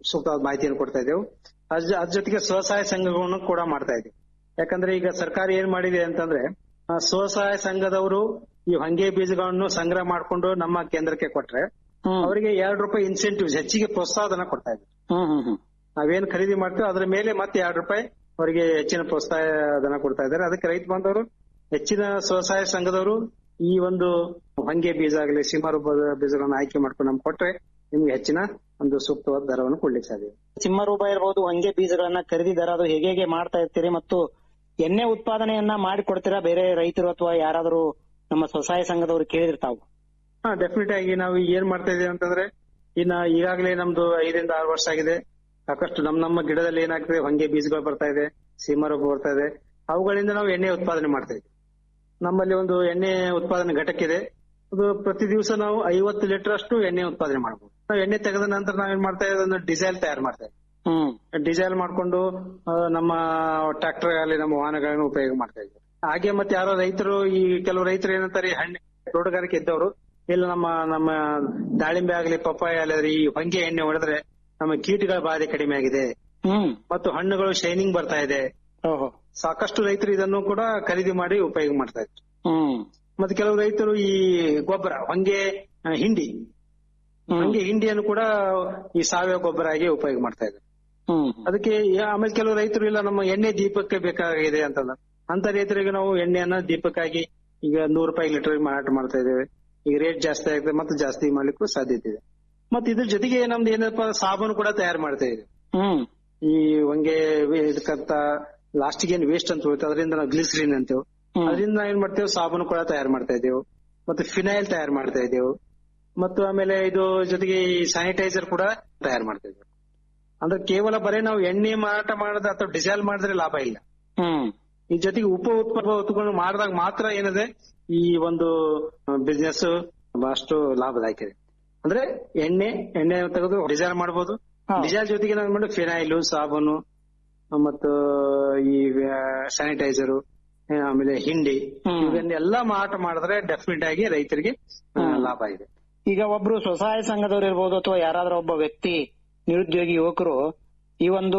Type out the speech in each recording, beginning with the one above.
ಸೂಕ್ತವಾದ ಮಾಹಿತಿಯನ್ನು ಕೊಡ್ತಾ ಇದ್ದೇವೆ ಅದ್ರ ಅದ್ರ ಜೊತೆಗೆ ಸ್ವಸಹಾಯ ಸಂಘಗಳನ್ನು ಕೂಡ ಮಾಡ್ತಾ ಇದ್ದೀವಿ ಯಾಕಂದ್ರೆ ಈಗ ಸರ್ಕಾರ ಏನ್ ಮಾಡಿದೆ ಅಂತಂದ್ರೆ ಆ, ಸ್ವಸಹಾಯ ಸಂಘದವರು ಈ ಹೊಂಗೆ ಬೀಜಗಳನ್ನು ಸಂಗ್ರಹ ಮಾಡ್ಕೊಂಡು ನಮ್ಮ ಕೇಂದ್ರಕ್ಕೆ ಕೊಟ್ರೆ ಹ್ಮ್ ಅವರಿಗೆ ಎರಡು ರೂಪಾಯಿ ಇನ್ಸೆಂಟಿವ್ಸ್ ಹೆಚ್ಚಿಗೆ ಪ್ರೋತ್ಸಾಹಧನ ಕೊಡ್ತಾ ಇದ್ದೀವಿ ಹ್ಮ್ ಹ್ಮ್ ಹ್ಮ್ ನಾವೇನ್ ಖರೀದಿ ಮಾಡ್ತೀವಿ ಅದ್ರ ಮೇಲೆ ಮತ್ತೆ ಎರಡು ರೂಪಾಯಿ ಅವರಿಗೆ ಹೆಚ್ಚಿನ ಪ್ರೋತ್ಸಾಹ ಧನ ಕೊಡ್ತಾ ಇದ್ದಾರೆ ಅದಕ್ಕೆ ರೈತ ಬಾಂಧವರು ಹೆಚ್ಚಿನ ಸ್ವಸಹಾಯ ಸಂಘದವರು ಈ ಒಂದು ಹೊಂಗೆ ಬೀಜ ಆಗಲಿ ಸಿಂಹಾರು ಬೀಜಗಳನ್ನು ಆಯ್ಕೆ ಮಾಡ್ಕೊಂಡು ನಮ್ಗೆ ಕೊಟ್ರೆ ನಿಮ್ಗೆ ಹೆಚ್ಚಿನ ಒಂದು ಸೂಕ್ತವಾದ ದರವನ್ನು ಕೊಡ್ಲಿಕ್ಕೆ ಸಾಧ್ಯ ಸಿಂಹರೂಪ ಇರಬಹುದು ಹೊಂಗೆ ಬೀಜಗಳನ್ನ ಖರೀದಿ ದರ ಅದು ಹೇಗೆ ಹೇಗೆ ಮಾಡ್ತಾ ಇರ್ತೀರಿ ಮತ್ತು ಎಣ್ಣೆ ಉತ್ಪಾದನೆಯನ್ನ ಮಾಡಿ ಕೊಡ್ತೀರಾ ಬೇರೆ ರೈತರು ಅಥವಾ ಯಾರಾದರೂ ನಮ್ಮ ಸ್ವಸಹಾಯ ಸಂಘದವರು ಕೇಳಿದಿರ್ತಾವು ಹಾ ಡೆಫಿನೆಟ್ ಆಗಿ ನಾವು ಈಗ ಏನ್ ಮಾಡ್ತಾ ಇದೀವಿ ಅಂತಂದ್ರೆ ಇನ್ನ ಈಗಾಗಲೇ ನಮ್ದು ಐದರಿಂದ ಆರು ವರ್ಷ ಆಗಿದೆ ಸಾಕಷ್ಟು ನಮ್ ನಮ್ಮ ಗಿಡದಲ್ಲಿ ಏನಾಗ್ತದೆ ಹೊಂಗೆ ಬೀಜಗಳು ಬರ್ತಾ ಇದೆ ಸೀಮರೂಪ ಬರ್ತಾ ಇದೆ ಅವುಗಳಿಂದ ನಾವು ಎಣ್ಣೆ ಉತ್ಪಾದನೆ ಮಾಡ್ತಾ ಇದ್ದೀವಿ ನಮ್ಮಲ್ಲಿ ಒಂದು ಎಣ್ಣೆ ಉತ್ಪಾದನೆ ಘಟಕ ಇದೆ ಅದು ಪ್ರತಿ ದಿವಸ ನಾವು ಐವತ್ತು ಲೀಟರ್ ಅಷ್ಟು ಎಣ್ಣೆ ಉತ್ಪಾದನೆ ಮಾಡಬಹುದು ನಾವು ಎಣ್ಣೆ ತೆಗೆದ ನಂತರ ನಾವೇನ್ ಮಾಡ್ತಾ ಇದ್ದೀವಿ ಒಂದು ಡಿಸೈಲ್ ತಯಾರು ಮಾಡ್ತಾ ಇದ್ದೀವಿ ಹ್ಮ್ ಡಿಸೈಲ್ ಮಾಡ್ಕೊಂಡು ಆ, ನಮ್ಮ ಟ್ರಾಕ್ಟರ್ ಆಗಲಿ ನಮ್ಮ ವಾಹನಗಳನ್ನು ಉಪಯೋಗ ಮಾಡ್ತಾ ಇದ್ದೀವಿ ಹಾಗೆ ಮತ್ತೆ ಯಾರೋ ರೈತರು ಈ ಕೆಲವು ರೈತರು ಏನಂತಾರೆ ಈ ಹಣ್ಣು ತೋಟಗಾರಿಕೆ ಇದ್ದವರು ಇಲ್ಲ ನಮ್ಮ ನಮ್ಮ ದಾಳಿಂಬೆ ಆಗಲಿ ಪಪ್ಪಾಯ ಆಗಲಿ ಈ ಹೊಂಗೆ ಎಣ್ಣೆ ಹೊಡೆದ್ರೆ ನಮ್ಮ ಕೀಟಗಳ ಬಾಧೆ ಕಡಿಮೆ ಆಗಿದೆ ಹ್ಮ್ ಮತ್ತು ಹಣ್ಣುಗಳು ಶೈನಿಂಗ್ ಬರ್ತಾ ಇದೆ ಓಹೋ ಸಾಕಷ್ಟು ರೈತರು ಇದನ್ನು ಕೂಡ ಖರೀದಿ ಮಾಡಿ ಉಪಯೋಗ ಮಾಡ್ತಾ ಇದ್ರು ಹ್ಮ್ ಮತ್ತೆ ಕೆಲವು ರೈತರು ಈ ಗೊಬ್ಬರ ಹೊಂಗೆ ಆ, ಹಿಂಡಿ ಹ್ಮ್ ಹೊಂಗೆ ಹಿಂಡಿಯನ್ನು ಕೂಡ ಈ ಸಾವಯವ ಗೊಬ್ಬರ ಆಗಿ ಉಪಯೋಗ ಮಾಡ್ತಾ ಇದ್ದಾರೆ ಹ್ಮ್ ಅದಕ್ಕೆ ಯಾ- ಆಮೇಲೆ ಕೆಲವು ರೈತರು ಇಲ್ಲ ನಮ್ಮ ಎಣ್ಣೆ ದೀಪಕ್ಕೆ ಬೇಕಾಗಿದೆ ಅಂತಂದ ಅಂತ ರೈತರಿಗೆ ನಾವು ಎಣ್ಣೆಯನ್ನ ದೀಪಕ್ಕಾಗಿ ಈಗ ನೂರು ರೂಪಾಯಿ ಲೀಟರ್ ಮಾರಾಟ ಮಾಡ್ತಾ ಇದ್ದೇವೆ ಈಗ ರೇಟ್ ಜಾಸ್ತಿ ಆಗಿದೆ ಮತ್ತೆ ಜಾಸ್ತಿ ಮಾಡ್ಲಿಕ್ಕೂ ಸಾಧ್ಯತೆ ಇದೆ ಮತ್ತೆ ಇದ್ರ ಜೊತೆಗೆ ನಮ್ದು ಏನಪ್ಪಾ ಸಾಬೂನು ಕೂಡ ತಯಾರು ಮಾಡ್ತಾ ಇದ್ದೀವಿ ಹ್ಮ್ ಈ ಹೊಂಗೆ ವೆ- ಇದಕ್ಕಂತ ಲಾಸ್ಟ್ ಏನ್ ವೇಸ್ಟ್ ಅಂತ ಹೋಯ್ತು ಅದರಿಂದ ನಾವು ಗ್ಲಿಸರಿನ್ ಅಂತೇವೆ ಹ್ಮ್. ಅದರಿಂದ ನಾವ್ ಏನ್ ಮಾಡ್ತೇವೆ ಸಾಬೂನು ಕೂಡ ತಯಾರು ಮಾಡ್ತಾ ಇದ್ದೇವೆ ಮತ್ತೆ ಫಿನೈಲ್ ತಯಾರು ಮಾಡ್ತಾ ಇದ್ದೇವೆ ಮತ್ತು ಆಮೇಲೆ ಇದು ಜೊತೆಗೆ ಈ ಸ್ಯಾನಿಟೈಸರ್ ಕೂಡ ತಯಾರು ಮಾಡ್ತಾ ಇದ್ದೇವೆ ಅಂದ್ರೆ ಕೇವಲ ಬರೀ ನಾವು ಎಣ್ಣೆ ಮಾರಾಟ ಮಾಡದ ಅಥವಾ ಡಿಸೈಲ್ ಮಾಡಿದ್ರೆ ಲಾಭ ಇಲ್ಲ ಹ್ಮ್ ಈ ಜೊತೆಗೆ ಉಪ ಉತ್ಪನ್ನ ಉತ್ಪನ್ನ ಮಾಡಿದಾಗ ಮಾತ್ರ ಏನಿದೆ ಈ ಒಂದು ಬಿಸ್ನೆಸ್ ಬಹಳಷ್ಟು ಲಾಭದಾಯಕ ಇದೆ ಅಂದ್ರೆ ಎಣ್ಣೆ ಎಣ್ಣೆ ತೆಗೆದು ಡಿಸೈಲ್ ಮಾಡಬಹುದು ಹಾ. ಡಿಸೈಲ್ ಜೊತೆಗೆ ನಾವು ಮಾಡಿ ಫಿನೈಲು ಸಾಬೂನು ಮತ್ತು ಈ ಸ್ಯಾನಿಟೈಸರು ಆಮೇಲೆ ಹಿಂಡಿ ಹ್ಮ್. ಇವನ್ನೆಲ್ಲ ಮಾರಾಟ ಮಾಡಿದ್ರೆ ಡೆಫಿನೆಟ್ ಆಗಿ ರೈತರಿಗೆ ಆ, ಹ್ಮ್. ಲಾಭ ಇದೆ ಈಗ ಒಬ್ರು ಸ್ವಸಹಾಯ ಸಂಘದವ್ರು ಇರ್ಬೋದು ಅಥವಾ ಯಾರಾದ್ರೂ ಒಬ್ಬ ವ್ಯಕ್ತಿ ನಿರುದ್ಯೋಗಿ ಯುವಕರು ಈ ಒಂದು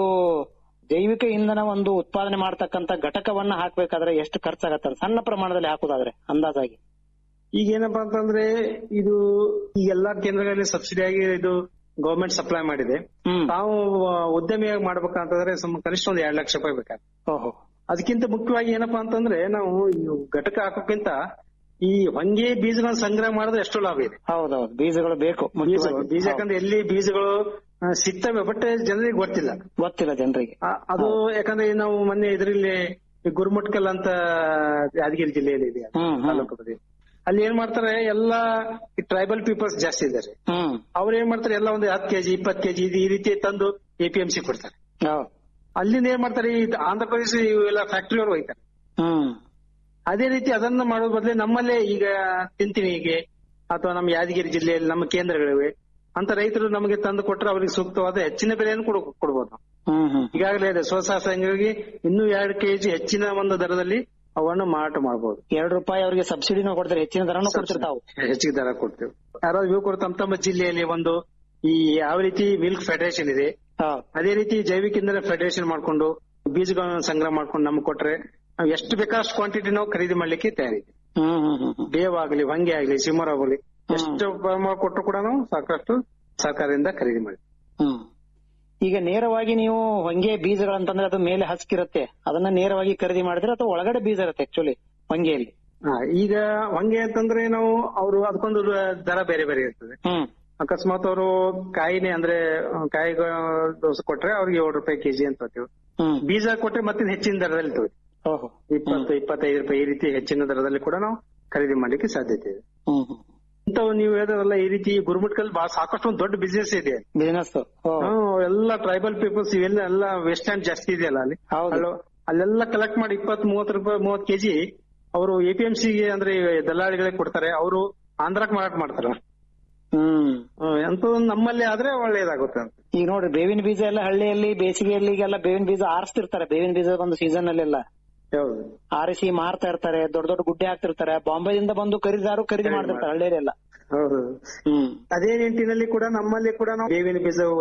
ಜೈವಿಕ ಇಂಧನ ಒಂದು ಉತ್ಪಾದನೆ ಮಾಡ್ತಕ್ಕಂತ ಘಟಕವನ್ನ ಹಾಕ್ಬೇಕಾದ್ರೆ ಎಷ್ಟು ಖರ್ಚಾಗತ್ತೆ ಸಣ್ಣ ಪ್ರಮಾಣದಲ್ಲಿ ಹಾಕುದಾದ್ರೆ ಅಂದಾಜಾಗಿ ಈಗ ಏನಪ್ಪಾ ಅಂತಂದ್ರೆ ಇದು ಈ ಎಲ್ಲಾ ಕೇಂದ್ರಗಳಲ್ಲಿ ಸಬ್ಸಿಡಿ ಆಗಿ ಇದು ಗವರ್ಮೆಂಟ್ ಸಪ್ಲೈ ಮಾಡಿದೆ ಹ್ಮ್ ತಾವು ಆ, ಉದ್ಯಮಿಯಾಗಿ ಮಾಡ್ಬೇಕಂತಂದ್ರೆ ಸಮ ಕನಿಷ್ಠ ಒಂದ್ ಎರಡ್ ಲಕ್ಷ ರೂಪಾಯಿ ಬೇಕಾಗ್ತದೆ ಓಹೋ ಅದಕ್ಕಿಂತ ಮುಖ್ಯವಾಗಿ ಏನಪ್ಪಾ ಅಂತಂದ್ರೆ ನಾವು ಈ ಘಟಕ ಹಾಕೋಕ್ಕಿಂತ ಈ ಹೊಂಗೆ ಬೀಜಗಳನ್ನ ಸಂಗ್ರಹ ಮಾಡಿದ್ರೆ ಎಷ್ಟು ಲಾಭ ಇದೆ ಹೌದೌದು ಬೀಜಗಳು ಬೇಕು ಬೀಜ ಮುಖ್ಯವಾಗಿ. ಬೀಜ ಯಾಕಂದ್ರೆ ಎಲ್ಲಿ ಬೀಜಗಳು ಆ, ಸಿಗ್ತವೆ ಬಟ್ ಜನರಿಗೆ ಗೊತ್ತಿಲ್ಲ ಗೊತ್ತಿಲ್ಲ ಜನರಿಗೆ ಆ, ಅದು ಯಾಕಂದ್ರೆ ನಾವು ಮೊನ್ನೆ ಇದರಲ್ಲಿ ಗುರುಮಟ್ಕಲ್ ಅಂತ ಯಾದಗಿರಿ ಜಿಲ್ಲೆಯಲ್ಲಿ ಇದೆ ಹ್ಮ್ ಹ್ಮ್ ತಾಲೂಕು ಬದಿ. ಅಲ್ಲಿ ಏನ್ ಮಾಡ್ತಾರೆ ಎಲ್ಲಾ ಟ್ರೈಬಲ್ ಪೀಪಲ್ಸ್ ಜಾಸ್ತಿ ಇದ್ದಾರೆ ಹ್ಮ್ ಅವ್ರು ಏನ್ ಮಾಡ್ತಾರೆ ಎಲ್ಲ ಒಂದು ಹತ್ತು ಕೆಜಿ ಇಪ್ಪತ್ತು ಕೆಜಿ ಈ ರೀತಿ ತಂದು ಎಪಿಎಂಸಿ ಕೊಡ್ತಾರೆ ಹೌದು. ಅಲ್ಲಿಂದ ಏನ್ ಮಾಡ್ತಾರೆ ಈ ಆಂಧ್ರ ಪ್ರದೇಶ ಇವೆಲ್ಲ ಫ್ಯಾಕ್ಟರಿ ಅವರು ಹೋಯ್ತಾರೆ ಹ್ಮ್ ಅದೇ ರೀತಿ ಅದನ್ನ ಮಾಡೋದ್ ಬದಲೇ ನಮ್ಮಲ್ಲೇ ಈಗ ತಿಂತಿಣಿಗೆ ಅಥವಾ ನಮ್ಮ ಯಾದಗಿರಿ ಜಿಲ್ಲೆಯಲ್ಲಿ ನಮ್ಮ ಕೇಂದ್ರಗಳಿವೆ ಅಂತ ರೈತರು ನಮಗೆ ತಂದು ಕೊಟ್ಟರೆ ಅವರಿಗೆ ಸೂಕ್ತವಾದ ಹೆಚ್ಚಿನ ಬೆಲೆಯನ್ನು ಕೊಡ ಕೊಡ್ಬೋದು ನಾವು. ಹ್ಮ್ ಹ್ಮ್ ಈಗಾಗಲೇ ಇದೆ ಸ್ವಸಹಾಯ ಸಂಘಗಳಿಗೆ ಇನ್ನೂ ಎರಡು ಕೆಜಿ ಹೆಚ್ಚಿನ ಒಂದು ದರದಲ್ಲಿ ಅವನ್ನು ಮಾರಾಟ ಮಾಡಬಹುದು ಎರಡು ರೂಪಾಯಿ ಅವರಿಗೆ ಸಬ್ಸಿಡಿನೂ ಕೊಡ್ತಾರೆ ಹೆಚ್ಚಿನ ದರನೂ ಕೊಡ್ತಿರ್ತಾವು ಹೆಚ್ಚಿಗೆ ದರ ಕೊಡ್ತೇವೆ ಯಾರಾದ್ರೂ ಯುವಕರು ತಮ್ಮ ತಮ್ಮ ಜಿಲ್ಲೆಯಲ್ಲಿ ಒಂದು ಈ ಯಾವ ರೀತಿ ಮಿಲ್ಕ್ ಫೆಡರೇಷನ್ ಇದೆ ಹೌದು ಅದೇ ರೀತಿ ಜೈವಿಕ ಇಂಧನ ಫೆಡರೇಷನ್ ಮಾಡ್ಕೊಂಡು ಬೀಜಗಳನ್ನು ಸಂಗ್ರಹ ಮಾಡ್ಕೊಂಡು ನಮ್ಗೆ ಕೊಟ್ರೆ ನಾವು ಎಷ್ಟು ಬೇಕಾಷ್ಟು ಕ್ವಾಂಟಿಟಿ ನಾವು ಖರೀದಿ ಮಾಡ್ಲಿಕ್ಕೆ ತಯಾರಿದೆ ಹ್ಮ್ ಹ್ಮ್ ಹ್ಮ್ ಹ್ಮ್ ಬೇವ್ ಆಗಲಿ ಹೊಂಗೆ ಆಗಲಿ ಸಿಮರ್ ಆಗಲಿ ಎಷ್ಟು ಪ್ರಮಾಣ ಕೊಟ್ಟರು ಕೂಡ ನಾವು ಸಾಕಷ್ಟು ಸರ್ಕಾರದಿಂದ ಖರೀದಿ ಮಾಡಿ ಹ್ಮ್ ಈಗ ನೇರವಾಗಿ ನೀವು ಹೊಂಗೆ ಬೀಜಗಳಂತಂದ್ರೆ ಅದು ಮೇಲೆ ಹಸ್ಕಿರುತ್ತೆ ಅದನ್ನ ನೇರವಾಗಿ ಖರೀದಿ ಮಾಡಿದ್ರೆ ಅಥವಾ ಒಳಗಡೆ ಬೀಜ ಇರುತ್ತೆ ಆಕ್ಚುಲಿ ಹೊಂಗೆಯಲ್ಲಿ ಹಾ, ಈಗ ಹೊಂಗೆ ಅಂತಂದ್ರೆ ನಾವು ಅವರು ಅದಕ್ಕೊಂದು ದರ ಬೇರೆ ಬೇರೆ ಇರ್ತದೆ ಹ್ಮ್ ಅಕಸ್ಮಾತ್ ಅವರು ಕಾಯಿನೇ ಅಂದ್ರೆ ಕಾಯಿ ದೋಸೆ ಕೊಟ್ರೆ ಅವ್ರಿಗೆ ಏಳು ರೂಪಾಯಿ ಕೆಜಿ ಅಂತ ತಗೋತೀವಿ ಹ್ಮ್ ಬೀಜ ಕೊಟ್ರೆ ಮತ್ತೆ ಹೆಚ್ಚಿನ ದರದಲ್ಲಿ ತಗೋತೀವಿ ಓಹೋ ಇಪ್ಪತ್ತು ಇಪ್ಪತ್ತೈದು ರೂಪಾಯಿ ಈ ರೀತಿ ಹೆಚ್ಚಿನ ದರದಲ್ಲಿ ಕೂಡ ನಾವು ಖರೀದಿ ಮಾಡ್ಲಿಕ್ಕೆ ಸಾಧ್ಯತೆ ಇದೆ ಹ್ಮ್ ಹ್ಮ್ ಇಂಥವು ನೀವು ಹೇಳಿದ್ರಲ್ಲ ಈ ರೀತಿ ಗುರುಮಟ್ಕಲ್ ಬಹಳ ಸಾಕಷ್ಟು ಒಂದು ದೊಡ್ಡ ಬಿಸ್ನೆಸ್ ಇದೆ ಬಿಸಿನೆಸ್ ಹ್ಮ್, ಎಲ್ಲ ಟ್ರೈಬಲ್ ಪೀಪಲ್ಸ್ ಇವೆಲ್ಲ ಎಲ್ಲ ವೆಸ್ಟ್ ಹ್ಯಾಂಡ್ ಜಾಸ್ತಿ ಇದೆಯಲ್ಲ ಅಲ್ಲಿ ಹೌದು. ಅಲ್ಲೋ- ಅಲ್ಲೆಲ್ಲ ಕಲೆಕ್ಟ್ ಮಾಡಿ ಇಪ್ಪತ್ ಮೂವತ್ತು ರೂಪಾಯಿ ಮೂವತ್ ಕೆಜಿ ಅವರು ಎಪಿಎಂಸಿ ಗೆ ಅಂದ್ರೆ ದಲ್ಲಾಳಿಗಳಿಗೆ ಕೊಡ್ತಾರೆ ಅವರು ಆಂಧ್ರಕ್ ಮಾರಾಟ ಮಾಡ್ತಾರೆ ಹ್ಮ್ ಅಂತ ನಮ್ಮಲ್ಲಿ ಆದ್ರೆ ಒಳ್ಳೇದಾಗುತ್ತೆ ಅಂತ ಈಗ ನೋಡ್ರಿ ಬೇವಿನ ಬೀಜ ಎಲ್ಲ ಹಳ್ಳಿಯಲ್ಲಿ ಬೇಸಿಗೆಯಲ್ಲಿ ಈಗೆಲ್ಲ ಬೇವಿನ ಬೀಜ ಆರಿಸ್ತಿರ್ತಾರೆ ಬೇವಿನ ಬೀಜ ಒಂದು ಸೀಸನ್ ಅಲ್ಲೆಲ್ಲ ಹೌದು ಆರಿಸಿ ಮಾರ್ತಾ ಇರ್ತಾರೆ ದೊಡ್ಡ ದೊಡ್ಡ ಗುಡ್ಡೆ ಹಾಕ್ತಿರ್ತಾರೆ ಬಾಂಬೆದಿಂದ ಬಂದು ಖರೀದಾರು ಖರೀದಿ ಮಾಡ್ತಿರ್ತಾರೆ ಹಳ್ಳಿಯಲ್ಲೆಲ್ಲ ಹೌದು ಹ್ಮ್ ಅದೇ ನಿಟ್ಟಿನಲ್ಲಿ ಕೂಡ ನಮ್ಮಲ್ಲಿ ಕೂಡ ನಾವು ಬೇವಿನ ಬೀಜ